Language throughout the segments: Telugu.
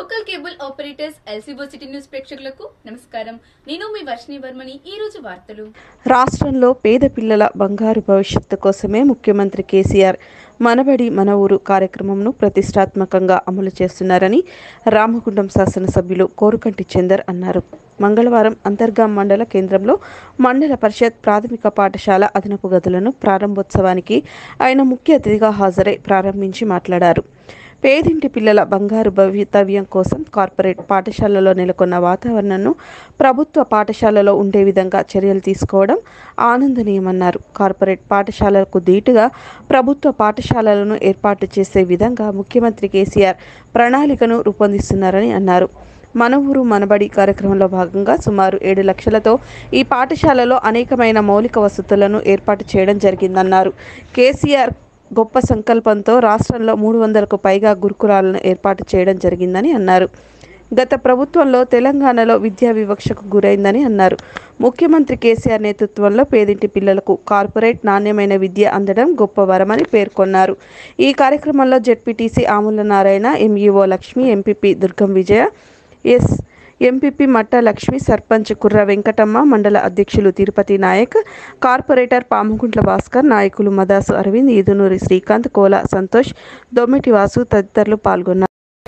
లోకల్ కేబుల్ ఆపరేటర్స్ ఎల్సీబో సిటీ న్యూస్ ప్రేక్షకులకు నమస్కారం నేను మీ వర్షిణి వర్మని ఈ రోజు వార్తలు రాష్ట్రంలో పేద పిల్లల బంగారు భవిష్యత్తు కోసమే ముఖ్యమంత్రి కేసీఆర్ మనబడి మన ఊరు కార్యక్రమంను ప్రతిష్టాత్మకంగా అమలు చేస్తున్నారని రామగుండం శాసనసభ్యులు కోరుకంటి చందర్ అన్నారు మంగళవారం అంతర్గాం మండల కేంద్రంలో మండల పరిషత్ ప్రాథమిక పాఠశాల అదనపు గదులను ప్రారంభోత్సవానికి ఆయన ముఖ్య అతిథిగా హాజరై ప్రారంభించి మాట్లాడారు పేదింటి పిల్లల బంగారు భవితవ్యం కోసం కార్పొరేట్ పాఠశాలలో నెలకొన్న వాతావరణంను ప్రభుత్వ పాఠశాలలో ఉండే విధంగా చర్యలు తీసుకోవడం ఆనందనీయమన్నారు కార్పొరేట్ పాఠశాలలకు ధీటుగా ప్రభుత్వ పాఠశాలలను ఏర్పాటు చేసే విధంగా ముఖ్యమంత్రి కేసీఆర్ ప్రణాళికను రూపొందిస్తున్నారని అన్నారు మన ఊరు మనబడి కార్యక్రమంలో భాగంగా సుమారు ఏడు లక్షలతో ఈ పాఠశాలలో అనేకమైన మౌలిక వసతులను ఏర్పాటు చేయడం జరిగిందన్నారు కేసీఆర్ గొప్ప సంకల్పంతో రాష్ట్రంలో మూడు వందలకు పైగా గురుకులాలను ఏర్పాటు చేయడం జరిగిందని అన్నారు గత ప్రభుత్వంలో తెలంగాణలో విద్యా వివక్షకు గురైందని అన్నారు ముఖ్యమంత్రి కేసీఆర్ నేతృత్వంలో పేదింటి పిల్లలకు కార్పొరేట్ నాణ్యమైన విద్య అందడం గొప్ప వరమని పేర్కొన్నారు ఈ కార్యక్రమంలో ZPTC Amula Narayana MEO Lakshmi MPP Durgam Vijaya S MPP Matta Lakshmi sarpanch Kurra Venkatamma మండల అధ్యక్షులు తిరుపతి నాయక్ కార్పొరేటర్ పాముగుంట్ల భాస్కర్ నాయకులు మదాసు అరవింద్ ఈదునూరి శ్రీకాంత్ కోల సంతోష్ దొమ్మిటి వాసు తదితరులు పాల్గొన్నారు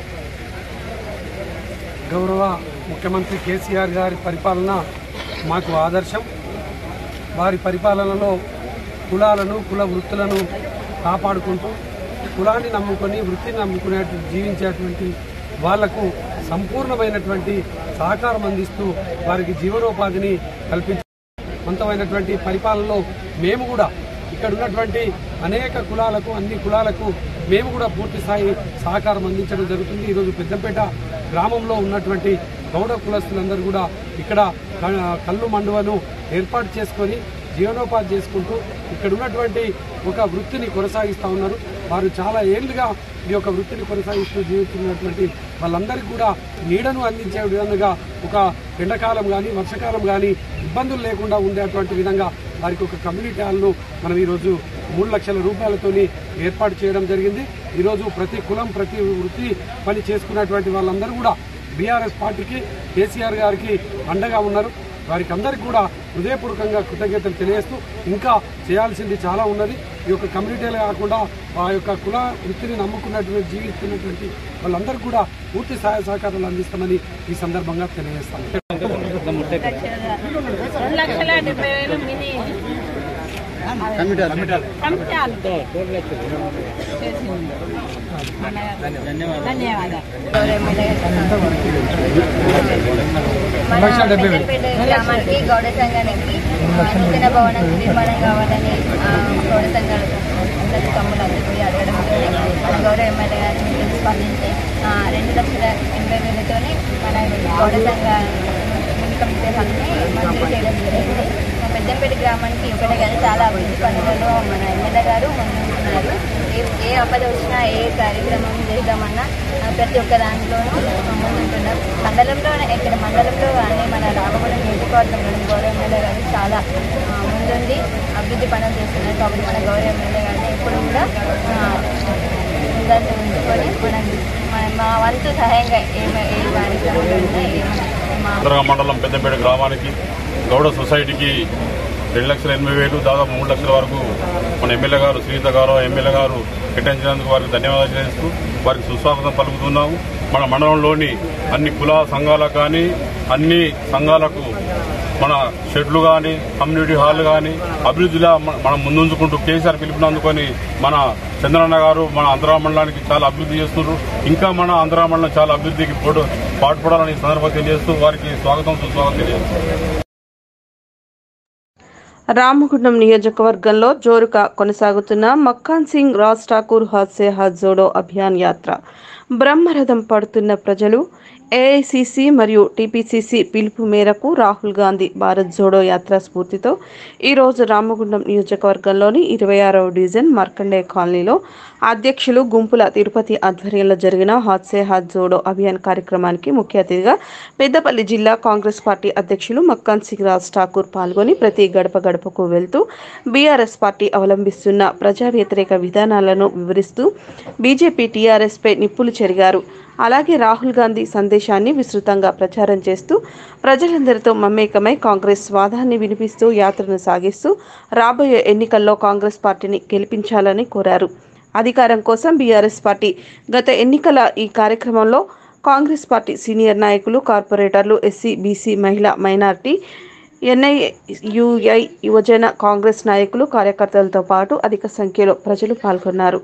గౌరవ ముఖ్యమంత్రి కేసీఆర్ గారి పరిపాలన మాకు ఆదర్శం వారి పరిపాలనలో కులాలను కుల వృత్తులను కాపాడుకుంటూ కులాన్ని నమ్ముకొని వృత్తిని నమ్ముకునే జీవించేటువంటి వాళ్లకు సంపూర్ణమైనటువంటి సహకారం అందిస్తూ వారికి జీవనోపాధిని కల్పించ వంతమైనటువంటి పరిపాలనలో మేము కూడా ఇక్కడ ఉన్నటువంటి అనేక కులాలకు అన్ని కులాలకు మేము కూడా పూర్తి స్థాయి సహకారం అందించడం జరుగుతుంది ఈరోజు పెద్దపేట గ్రామంలో ఉన్నటువంటి గౌడ కులస్తులందరూ కూడా ఇక్కడ క- కళ్ళు మండువను ఏర్పాటు చేసుకొని జీవనోపాధి చేసుకుంటూ ఇక్కడ ఉన్నటువంటి ఒక వృత్తిని కొనసాగిస్తూ ఉన్నారు వారు చాలా ఏళ్ళుగా ఈ యొక్క వృత్తిని కొనసాగిస్తూ జీవిస్తున్నటువంటి వాళ్ళందరికీ కూడా నీడను అందించే విధంగా ఒక ఎండాకాలం కానీ వర్షాకాలం కానీ ఇబ్బందులు లేకుండా ఉండేటువంటి విధంగా వారికి ఒక కమ్యూనిటీ హాల్ను మనం ఈరోజు మూడు లక్షల రూపాయలతోని ఏర్పాటు చేయడం జరిగింది ఈరోజు ప్రతి కులం ప్రతి వృత్తి పని చేసుకున్నటువంటి వాళ్ళందరూ కూడా బీఆర్ఎస్ పార్టీకి కేసీఆర్ గారికి అండగా ఉన్నారు వారికి అందరికీ కూడా హృదయపూర్వకంగా కృతజ్ఞతలు తెలియజేస్తూ ఇంకా చేయాల్సింది చాలా ఉన్నది ఈ యొక్క కమ్యూనిటీలే కాకుండా ఆ యొక్క కుల వృత్తిని నమ్ముకున్నటువంటి జీవిస్తున్నటువంటి వాళ్ళందరికీ కూడా పూర్తి సహాయ సహకారాలు అందిస్తామని ఈ సందర్భంగా తెలియజేస్తాను రెండు లక్షల డెబ్బై వేలు మినీ కమిటాలు చేసింది. ధన్యవాదాలు రెండు లక్షల డెబ్బై వేలు. పెద్ద గ్రామానికి గౌడ సంఘానికి ఆ, నూతన భవనం నిర్మాణం కావాలని ఆ, గౌడ సంఘాలకు అందరి తమ్ములందరూ పోయి అడగడంతో మన గౌరవ ఎమ్మెల్యే గారి మీటింగ్ స్పందించి ఆ, రెండు లక్షల ఎనభై వేలతోనే మన గౌడ సంఘ కమిటీ హాల్ని మంజూరు చేయడం జరిగింది మా పెద్దంపేట గ్రామానికి ఒకటే కాదు చాలా అభివృద్ధి పనులలో మన ఎమ్మెల్యే గారు ముందుంటున్నారు ఏ ఏ ఆపద వచ్చినా ఏ కార్యక్రమం చేద్దామన్నా ఆ, ప్రతి ఒక్క దాంట్లోనూ ముందుంటున్నారు మండలంలో ఇక్కడ మండలంలో కానీ మన రామగుండం నియోజకవర్గంలో గౌరవ ఎమ్మెల్యే గారు చాలా ఆ, ముందుండి అభివృద్ధి పనులు చేస్తున్నారు కాబట్టి మన గౌరవ ఎమ్మెల్యే గారిని ఎప్పుడు కూడా ఆ, ముందంజ ఉంచుకొని మనం మన- మా వంతు సహాయంగా ఏ ఏ కార్యక్రమంలో ఉన్నా ఏ మా ఉత్తరగా మండలం పెద్దపేట గ్రామానికి గౌడ సొసైటీకి రెండు లక్షల ఎనభై వేలు దాదాపు మూడు లక్షల వరకు మన ఎమ్మెల్యే గారు శ్రీత గారు ఎమ్మెల్యే గారు కేటాయించినందుకు వారికి ధన్యవాదాలు చేస్తూ వారికి సుస్వాగతం పలుకుతున్నాము మన మండలంలోని అన్ని కుల సంఘాలకు కానీ అన్ని సంఘాలకు మన షెడ్లు కానీ కమ్యూనిటీ హాల్ కానీ అభివృద్ధిలో మ- మనం ముందుంచుకుంటూ కేసీఆర్ పిలుపునందుకొని మన చంద్రన్న గారు మన ఆంధ్ర మండలానికి చాలా అభివృద్ధి చేస్తున్నారు ఇంకా మన ఆంధ్ర మండలం చాలా అభివృద్ధికి పోటు పాటుపడాలని ఈ సందర్భంగా తెలియజేస్తూ వారికి స్వాగతం సుస్వాగతం తెలియజేస్తారు రామగుండం నియోజకవర్గంలో జోరుగా కొనసాగుతున్న మక్కాన్ సింగ్ రాజ్ ఠాకూర్ హాద్సే హాత్ జోడో అభియాన్ యాత్ర బ్రహ్మరథం పడుతున్న ప్రజలు ఏఐసిసి మరియు టీపీసీసీ పిలుపు మేరకు రాహుల్ గాంధీ భారత్ జోడో యాత్ర స్ఫూర్తితో ఈరోజు రామగుండం నియోజకవర్గంలోని ఇరవై ఆరవ డివిజన్ మార్కండే కాలనీలో అధ్యక్షులు గుంపుల తిరుపతి ఆధ్వర్యంలో జరిగిన హాత్సే హాత్ జోడో అభియాన్ కార్యక్రమానికి ముఖ్య అతిథిగా పెద్దపల్లి జిల్లా కాంగ్రెస్ పార్టీ అధ్యక్షులు మక్కాన్ సింగ్ రాజ్ ఠాకూర్ పాల్గొని ప్రతి గడప గడపకు వెళ్తూ బీఆర్ఎస్ పార్టీ అవలంబిస్తున్న ప్రజా వ్యతిరేక విధానాలను వివరిస్తూ బీజేపీ టీఆర్ఎస్పై నిప్పులు చెరిగారు అలాగే రాహుల్ గాంధీ సందేశాన్ని విస్తృతంగా ప్రచారం చేస్తూ ప్రజలందరితో మమేకమై కాంగ్రెస్ వాదాన్ని వినిపిస్తూ యాత్రను సాగిస్తూ రాబోయే ఎన్నికల్లో కాంగ్రెస్ పార్టీని గెలిపించాలని కోరారు అధికారం కోసం బీఆర్ఎస్ పార్టీ గత ఎన్నికల ఈ కార్యక్రమంలో కాంగ్రెస్ పార్టీ సీనియర్ నాయకులు కార్పొరేటర్లు ఎస్సీ బీసీ మహిళా మైనార్టీ ఎన్ఐయుఐ యువజన కాంగ్రెస్ నాయకులు కార్యకర్తలతో పాటు అధిక సంఖ్యలో ప్రజలు పాల్గొన్నారు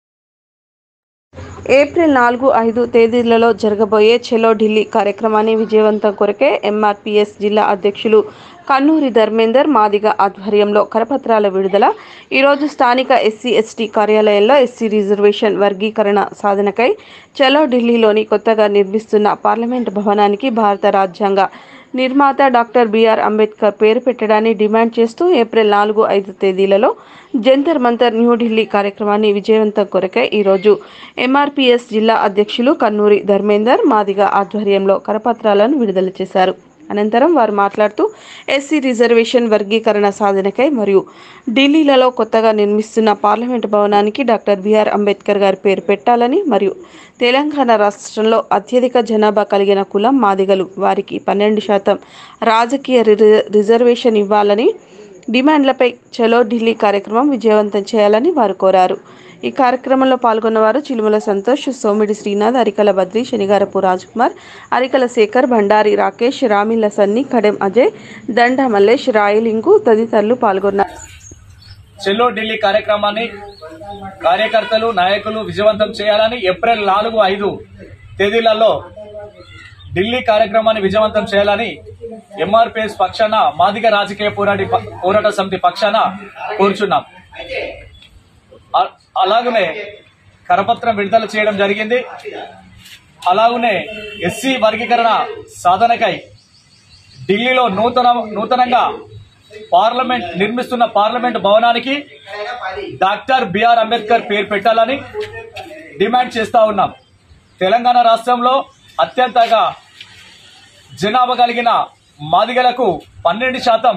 ఏప్రిల్ నాలుగు ఐదు తేదీలలో జరగబోయే చెలో ఢిల్లీ కార్యక్రమాన్ని విజయవంతం కొరకే ఎంఆర్పిఎస్ జిల్లా అధ్యక్షులు కన్నూరి ధర్మేందర్ మాదిగ ఆధ్వర్యంలో కరపత్రాల విడుదల ఈరోజు స్థానిక ఎస్సీ ఎస్టీ కార్యాలయంలో ఎస్సీ రిజర్వేషన్ వర్గీకరణ సాధనకై చలో ఢిల్లీలోని కొత్తగా నిర్మిస్తున్న పార్లమెంట్ భవనానికి భారత రాజ్యాంగ నిర్మాత డాక్టర్ బిఆర్ అంబేద్కర్ పేరు పెట్టడాన్ని డిమాండ్ చేస్తూ ఏప్రిల్ నాలుగు ఐదు తేదీలలో జంతర్ మంతర్ న్యూఢిల్లీ కార్యక్రమాన్ని విజయవంతం కొరకై ఈరోజు ఎంఆర్పిఎస్ జిల్లా అధ్యక్షులు కన్నూరి ధర్మేందర్ మాదిగ ఆధ్వర్యంలో కరపత్రాలను విడుదల చేశారు అనంతరం వారు మాట్లాడుతూ ఎస్సీ రిజర్వేషన్ వర్గీకరణ సాధనకై మరియు ఢిల్లీలలో కొత్తగా నిర్మిస్తున్న పార్లమెంట్ భవనానికి డాక్టర్ బిఆర్ అంబేద్కర్ గారి పేరు పెట్టాలని మరియు తెలంగాణ రాష్ట్రంలో అత్యధిక జనాభా కలిగిన కులం మాదిగలు వారికి పన్నెండు శాతం రాజకీయ రి- రిజర్వేషన్ ఇవ్వాలని డిమాండ్లపై చలో ఢిల్లీ కార్యక్రమం విజయవంతం చేయాలని వారు కోరారు ఈ కార్యక్రమంలో పాల్గొన్నవారు చిలుమల సంతోష్ సోమిడి శ్రీనాథ్ అరికల బద్రి శనిగారపు కుమార్ అరికల శేఖర్ భండారి రాకేష్ రామిల్ల సన్ని కడెం అజయ్ దండ మల్లేష్ రాయలింగు తదితరులు పాల్గొన్నారు చెల్లో ఢిల్లీ కార్యక్రమాన్ని కార్యకర్తలు నాయకులు విజయవంతం చేయాలని ఏప్రిల్ నాలుగు ఐదు తేదీలలో ఢిల్లీ కార్యక్రమాన్ని విజయవంతం చేయాలని ఎంఆర్పిఎస్ పక్షాన మాదిగ రాజకీయ పోరాటి పోరాట సమితి పక్షాన కోరుచున్నాం అ- అలాగనే కరపత్రం విడుదల చేయడం జరిగింది అలాగనే ఎస్సీ వర్గీకరణ సాధనకై ఢిల్లీలో నూతన నూతనంగా పార్లమెంట్ నిర్మిస్తున్న పార్లమెంట్ భవనానికి డాక్టర్ బిఆర్ అంబేద్కర్ పేరు పెట్టాలని డిమాండ్ చేస్తా ఉన్నాం తెలంగాణ రాష్ట్రంలో అత్యంతగా జనాభా కలిగిన మాదిగలకు పన్నెండు శాతం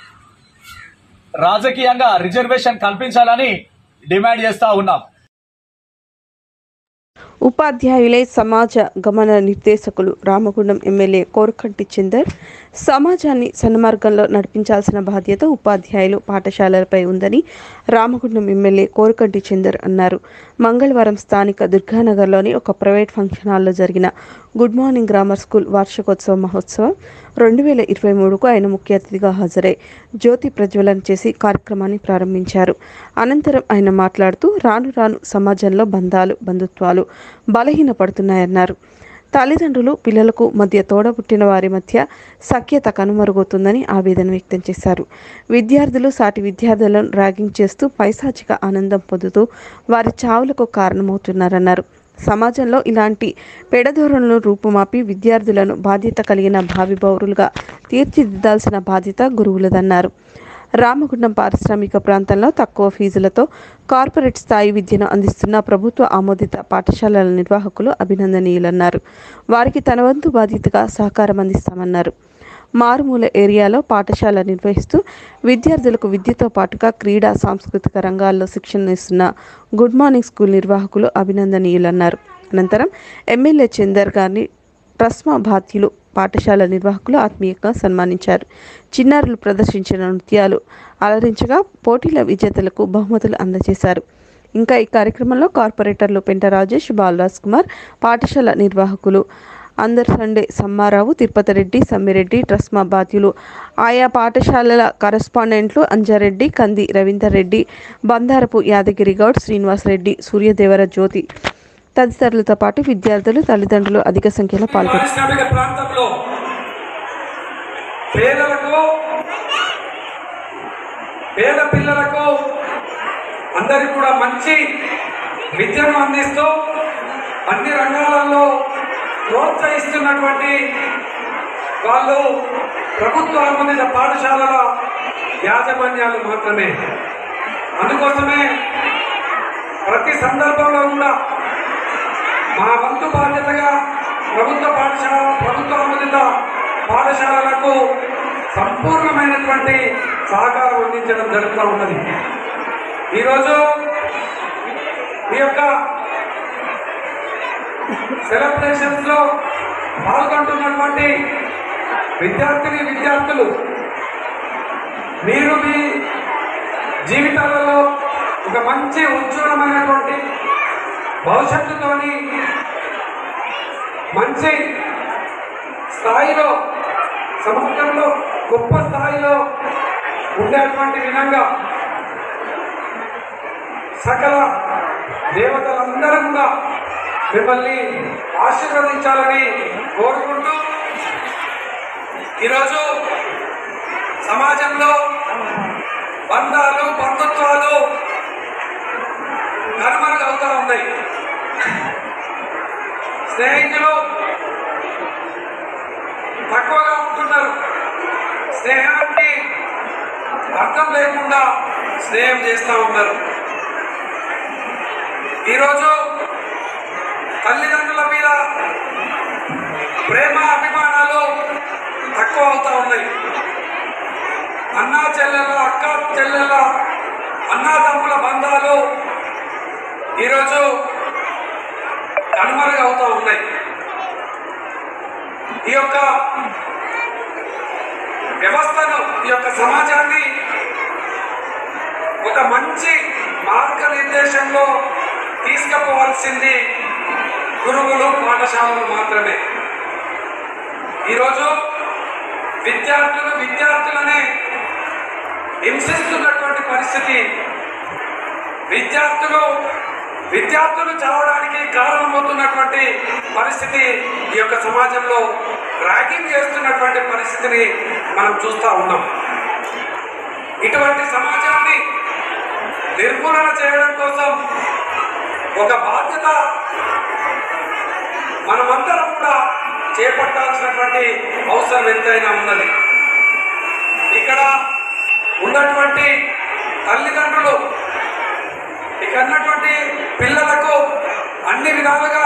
రాజకీయంగా రిజర్వేషన్ కల్పించాలని డిమాండ్ చేస్తా ఉన్నాం ఉపాధ్యాయులే సమాజ గమన నిర్దేశకులు రామగుండం ఎమ్మెల్యే కోరకంటి చందర్ సమాజాన్ని సన్మార్గంలో నడిపించాల్సిన బాధ్యత ఉపాధ్యాయులు పాఠశాలలపై ఉందని రామగుండం ఎమ్మెల్యే కోరకంటి చందర్ అన్నారు మంగళవారం స్థానిక దుర్గానగర్లోని ఒక ప్రైవేట్ ఫంక్షన్ హాల్లో జరిగిన గుడ్ మార్నింగ్ గ్రామర్ స్కూల్ వార్షికోత్సవ మహోత్సవం రెండు వేల ఇరవై మూడుకు ఆయన ముఖ్య అతిథిగా హాజరై జ్యోతి ప్రజ్వలన చేసి కార్యక్రమాన్ని ప్రారంభించారు అనంతరం ఆయన మాట్లాడుతూ రాను రాను సమాజంలో బంధాలు బంధుత్వాలు బలహీనపడుతున్నాయన్నారు తల్లిదండ్రులు పిల్లలకు మధ్య తోడబుట్టిన వారి మధ్య సఖ్యత కనుమరుగవుతుందని ఆవేదన వ్యక్తం చేశారు విద్యార్థులు సాటి విద్యార్థులను ర్యాగింగ్ చేస్తూ పైశాచిక ఆనందం పొందుతూ వారి చావులకు కారణమవుతున్నారన్నారు సమాజంలో ఇలాంటి పెడధోరణులను రూపుమాపి విద్యార్థులను బాధ్యత కలిగిన భావి పౌరులుగా తీర్చిదిద్దాల్సిన బాధ్యత గురువులదన్నారు రామగుండం పారిశ్రామిక ప్రాంతంలో తక్కువ ఫీజులతో కార్పొరేట్ స్థాయి విద్యను అందిస్తున్న ప్రభుత్వ ఆమోదిత పాఠశాలల నిర్వాహకులు అభినందనీయులన్నారు వారికి తన వంతు బాధ్యతగా సహకారం అందిస్తామన్నారు మారుమూల ఏరియాలో పాఠశాల నిర్వహిస్తూ విద్యార్థులకు విద్యతో పాటుగా క్రీడా సాంస్కృతిక రంగాల్లో శిక్షణ ఇస్తున్న గుడ్ మార్నింగ్ స్కూల్ నిర్వాహకులు అభినందనీయులన్నారు అనంతరం ఎమ్మెల్యే చందర్ గారిని ట్రస్మా బాధ్యులు పాఠశాల నిర్వాహకులు ఆత్మీయంగా సన్మానించారు చిన్నారులు ప్రదర్శించిన నృత్యాలు అలరించగా పోటీల విజేతలకు బహుమతులు అందజేశారు ఇంకా ఈ కార్యక్రమంలో కార్పొరేటర్లు పెంట రాజేష్ బాలరాజ్ కుమార్ పాఠశాల నిర్వాహకులు అందర్ సండే సమ్మారావు తిరుపతి రెడ్డి సమ్మిరెడ్డి ట్రస్మా బాధ్యులు ఆయా పాఠశాలల కరస్పాండెంట్లు అంజారెడ్డి కంది రవీందర్ రెడ్డి బందారపు యాదగిరి గౌడ్ శ్రీనివాస్ రెడ్డి సూర్యదేవర జ్యోతి తదితరులతో పాటు విద్యార్థులు తల్లిదండ్రులు అధిక సంఖ్యలో పాల్గొన్నారు పారిశ్రామిక ప్రాంతంలో పేదలకు పేద పిల్లలకు అందరికి కూడా మంచి విద్యను అందిస్తూ అన్ని రంగాలలో ప్రోత్సహిస్తున్నటువంటి వాళ్ళు ప్రభుత్వ ఆమోదిత పాఠశాలల యాజమాన్యాలు మాత్రమే అందుకోసమే ప్రతి సందర్భంలో కూడా మా వంతు బాధ్యతగా ప్రభుత్వ పాఠశాల ప్రభుత్వ ఆమోదిత పాఠశాలలకు సంపూర్ణమైనటువంటి సహకారం అందించడం జరుగుతూ ఉన్నది ఈరోజు ఈ యొక్క సెలబ్రేషన్స్ లో పాల్గొంటున్నటువంటి విద్యార్థిని విద్యార్థులు మీరు మీ జీవితాలలో ఒక మంచి ఉజ్వలమైనటువంటి భవిష్యత్తుతోని మంచి స్థాయిలో సమాజంలో గొప్ప స్థాయిలో ఉండేటువంటి విధంగా సకల దేవతలందరూ కూడా మిమ్మల్ని ఆశీర్వదించాలని కోరుకుంటూ ఈరోజు సమాజంలో బంధాలు బంధుత్వాలు కనుమరుగవుతూ ఉన్నాయి స్నేహితులు తక్కువగా ఉంటున్నారు స్నేహానికి అర్థం లేకుండా స్నేహం చేస్తూ ఉన్నారు ఈరోజు తల్లిదండ్రుల మీద ప్రేమ అభిమానాలు తక్కువ అవుతా ఉన్నాయి అన్నా చెల్లెల అక్క చెల్లెల అన్నాతమ్ముల బంధాలు ఈరోజు కనుమరుగవుతూ ఉన్నాయి ఈ యొక్క వ్యవస్థను ఈ యొక్క సమాజాన్ని ఒక మంచి మార్గనిర్దేశంలో తీసుకుపోవాల్సింది గురువులు పాఠశాలలు మాత్రమే ఈరోజు విద్యార్థులు విద్యార్థులనే హింసిస్తున్నటువంటి పరిస్థితి విద్యార్థులు విద్యార్థులు చావడానికి కారణమవుతున్నటువంటి పరిస్థితి ఈ యొక్క సమాజంలో ర్యాగింగ్ చేస్తున్నటువంటి పరిస్థితిని మనం చూస్తూ ఉన్నాం ఇటువంటి సమాజాన్ని నిర్మూలన చేయడం కోసం ఒక బాధ్యత మనమందరం కూడా చేపట్టాల్సినటువంటి అవసరం ఎంతైనా ఉన్నది ఇక్కడ ఉన్నటువంటి తల్లిదండ్రులు ఇక్కడ ఉన్నటువంటి పిల్లలకు అన్ని విధాలుగా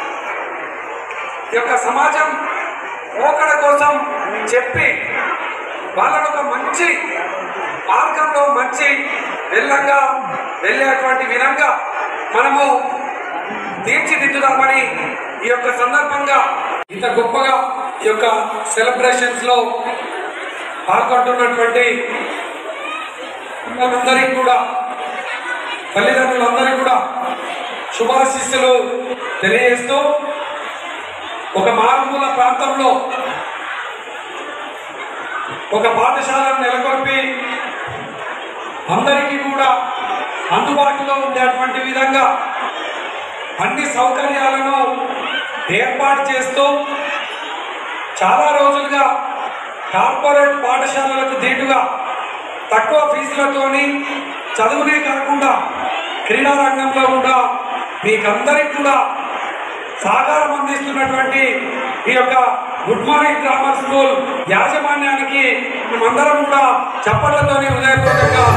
ఈ యొక్క సమాజం పోకడ కోసం చెప్పి వాళ్ళను ఒక మంచి మార్గంలో మంచి వెళ్ళంగా వెళ్ళేటువంటి విధంగా మనము తీర్చిదిద్దుదామని ఈ యొక్క సందర్భంగా ఇంత గొప్పగా ఈ యొక్క సెలబ్రేషన్స్ లో పాల్గొంటున్నటువంటి పిల్లలందరికీ కూడా తల్లిదండ్రులందరికీ కూడా శుభాశిస్సులు తెలియజేస్తూ ఒక మారుమూల ప్రాంతంలో ఒక పాఠశాలను నెలకొల్పి అందరికీ కూడా అందుబాటులో ఉండేటువంటి విధంగా అన్ని సౌకర్యాలను ఏర్పాటు చేస్తూ చాలా రోజులుగా కార్పొరేట్ పాఠశాలలకు దీటుగా తక్కువ ఫీజులతోని చదువునే కాకుండా క్రీడా రంగంలో కూడా మీకందరికి కూడా సహకారం అందిస్తున్నటువంటి ఈ యొక్క గుడ్ మార్నింగ్ గ్రామర్ స్కూల్ యాజమాన్యానికి మేమందరం కూడా చప్పట్లతోని హృదయపూర్వకంగా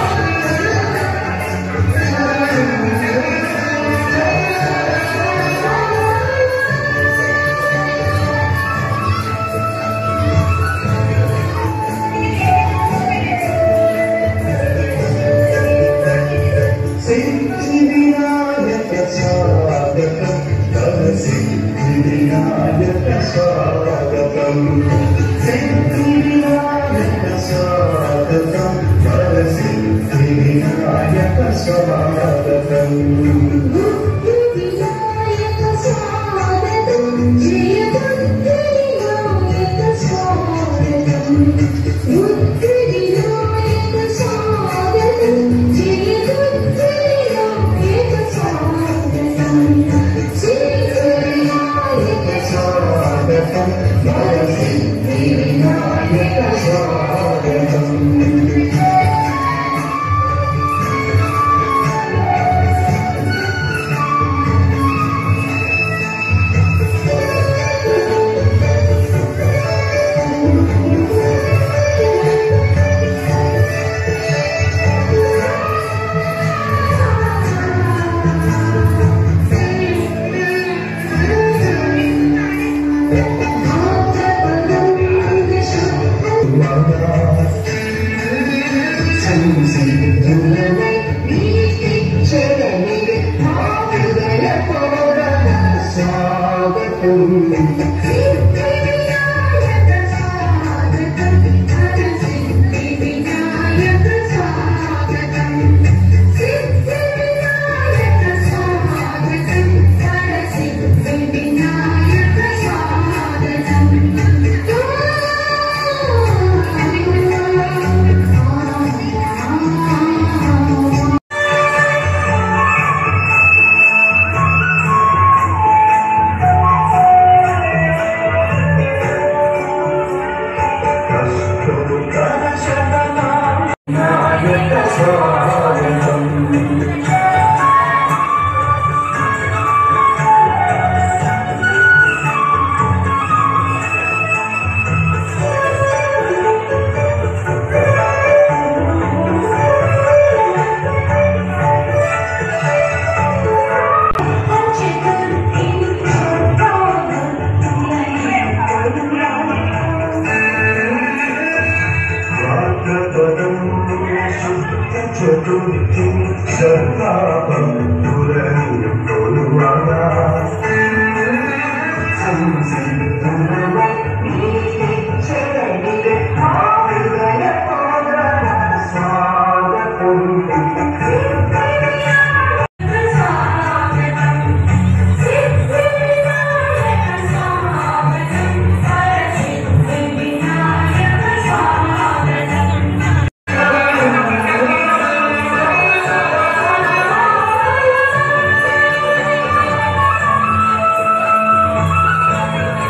స్వాగతం ఆ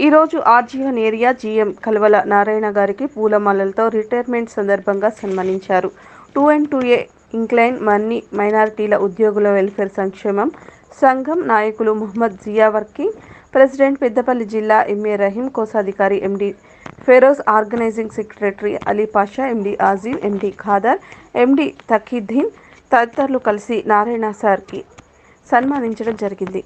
ఈరోజు R G one area GM Kalvala Narayana గారికి పూలమాలలతో రిటైర్మెంట్ సందర్భంగా సన్మానించారు two and two A incline మన్ని మైనారిటీల ఉద్యోగుల వెల్ఫేర్ సంక్షేమం సంఘం నాయకులు ముహమ్మద్ జియావర్కి ప్రెసిడెంట్ పెద్దపల్లి జిల్లా ఎంఏ రహీం కోశాధికారి MD Feroz organising secretary Ali Pasha MD Azeem MD Khader MD Takiuddin తదితరులు కలిసి నారాయణ సార్కి సన్మానించడం జరిగింది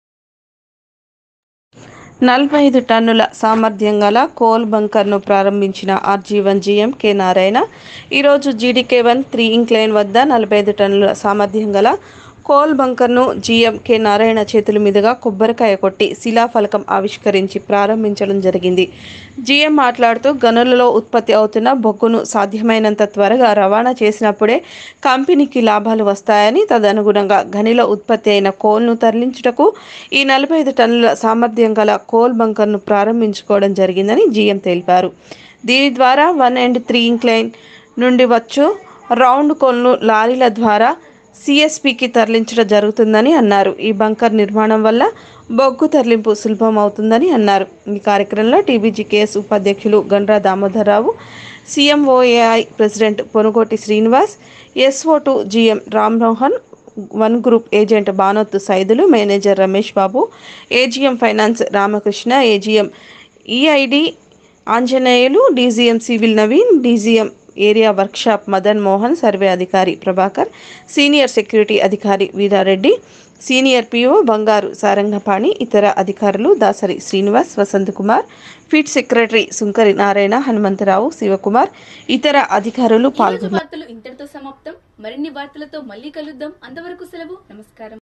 నలభై ఐదు టన్నుల సామర్థ్యం గల కోల్ బంకర్ను ప్రారంభించిన ఆర్జీవన్ జీఎం కె నారాయణ ఈరోజు జీడీకే వన్ త్రీ ఇంక్లైన్ వద్ద నలభై ఐదు టన్నుల సామర్థ్యం గల కోల్ బంకర్ను జీఎం కె నారాయణ చేతుల మీదుగా కొబ్బరికాయ కొట్టి శిలాఫలకం ఆవిష్కరించి ప్రారంభించడం జరిగింది జీఎం మాట్లాడుతూ గనులలో ఉత్పత్తి అవుతున్న బొగ్గును సాధ్యమైనంత త్వరగా రవాణా చేసినప్పుడే కంపెనీకి లాభాలు వస్తాయని తదనుగుణంగా గనిలో ఉత్పత్తి అయిన కోల్ను తరలించుటకు ఈ నలభై ఐదు టన్నుల సామర్థ్యం గల కోల్ బంకర్ను ప్రారంభించుకోవడం జరిగిందని జీఎం తెలిపారు దీని ద్వారా వన్ అండ్ త్రీ ఇంక్లైన్ నుండి వచ్చు రౌండ్ కోల్ను లారీల ద్వారా సిఎస్పికి తరలించడం జరుగుతుందని అన్నారు ఈ బంకర్ నిర్మాణం వల్ల బొగ్గు తరలింపు సులభం అవుతుందని అన్నారు ఈ కార్యక్రమంలో టీబీజీకేఎస్ ఉపాధ్యక్షులు Gandra Damodarrao CMOAI president Ponugoti Srinivas SO to GM Rammohan one group agent Banoth Saidulu manager Ramesh Babu AGM finance Ramakrishna AGM EID Anjaneyulu DGM civil Naveen DGM area workshop Madan Mohan survey అధికారి ప్రభాకర్ సీనియర్ సెక్యూరిటీ అధికారి వీరారెడ్డి సీనియర్ పిఓ బంగారు సారంగపాణి ఇతర అధికారులు దాసరి శ్రీనివాస్ వసంత్ కుమార్ ఫిట్ సెక్రటరీ సుంకరి నారాయణ హనుమంతరావు శివకుమార్ ఇతర అధికారులు ఈ రోజు పాల్గొన్నారు వార్తలు ఇంతటితో సమాప్తం మరిన్ని వార్తలతో మళ్ళీ కలుద్దాం అంతవరకు సెలవు నమస్కారం